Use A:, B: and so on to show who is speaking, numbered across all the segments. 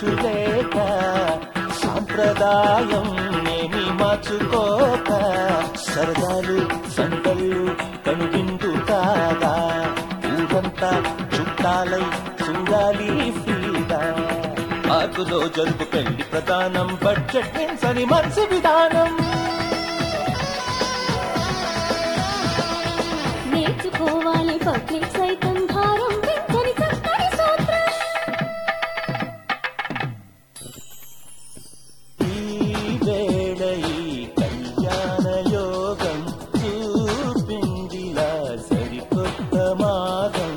A: ఖర్చులేక సాంప్రదాయం ఏమి మార్చుకోక సరదాలు సందళ్ళు కనువిందు కాగా ఊరంతా చుట్టాలై చూడాలి ఫ్రీగా పార్కులో జరుపు పెళ్లి ప్రధానం బడ్జెట్ మించని మంచి విధానం
B: నేర్చుకోవాలి పబ్లిక్ సైతం భారం పెంచని చక్కని సూత్రం
A: ఈ వేళ ఈ కళ్యాణ యోగం చూపిందిలా సరికొత్త మాగం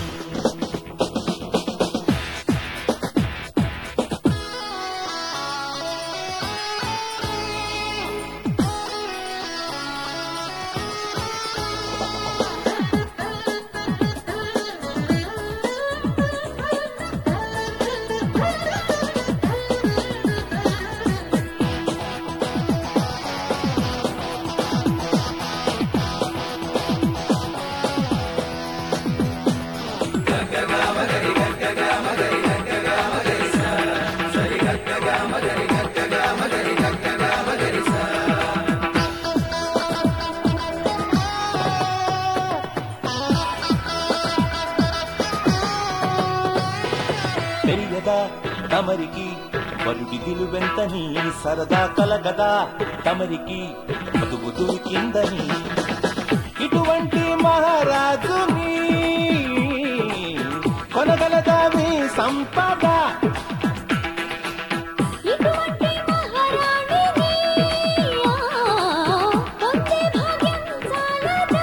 A: తెలియదా తమరికి వరుడి విలువెంతని సరదా కలగదా తమరికి మధువు దొరికిందని ఇటువంటి మహారాజుని కొనగలదా మీ సంపద
B: ఇటువంటి మహారాణిని ఆ, పొందే భాగ్యం చాలదా?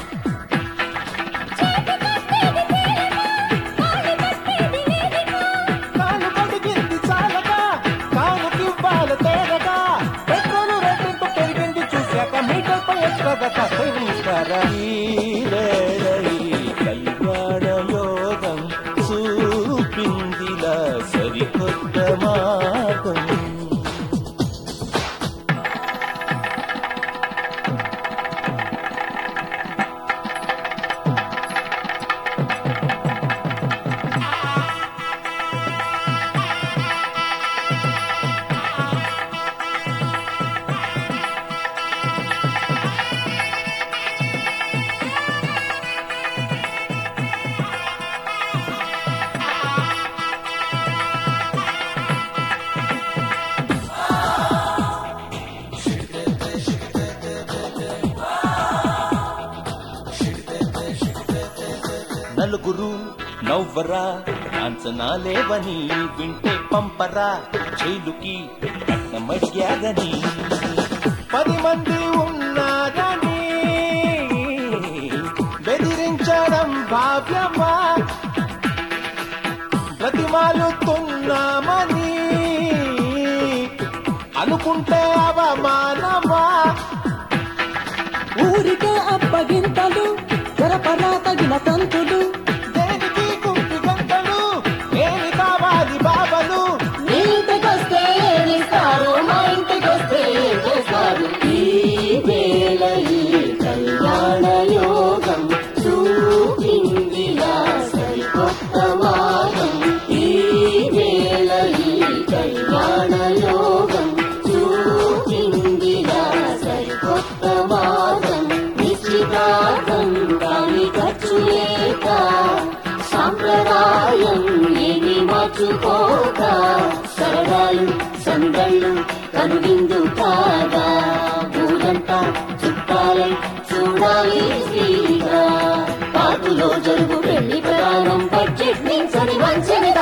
B: చేతి కట్టేది తేలిక, కాలి కట్టేది వేదిక.
A: కాలు కడిగింది చాలగా కానుకివ్వాలి తేరగా పెట్రోలు రెట్టింపు పెరిగింది చూశాక మీటర్ పై ఎక్స్ట్రాగా కాస్త ఇస్తారా ఈ వేళ ఈ కళ్యాణ యోగం చూపిందిలా సరికొత్త మార్గం నలుగురు నవ్వరా కాంచనాలేవని వింటే పంపరా జైలుకి కట్నమడ్యాగని పది మంది ఉన్నారని బెదిరించడం భావ్యమా బ్రతిమాలుతున్నామని అనుకుంటే అవమానమా
C: ఊరికే అప్పగింతలు జరపరా తగిన తంతులు
A: దేనికి గుంపు గంటలు ఏమి కావాలి బాబలు
C: మీ ఇంటికొస్తే ఏమిస్తారు మా ఇంటికొస్తే ఏం చేస్తారు ఈ వేళ ఈ కళ్యాణ యోగం చూపిందిలా సరికొత్త మార్గం ఈ వేళ ఈ కళ్యాణ యోగం చూపిందిలా సరికొత్త మార్గం నిశ్చితార్థం దాని ఖర్చు లేక సాంప్రదాయం ఏమి మార్చుకోక సరదాలు సందళ్ళు కనువిందు కాగా ఊరంతా చుట్టాలై చూడాలి శ్రీగా పాటులో జరుగు పెళ్లి ప్రయాణం బడ్జెట్ మించని మంచి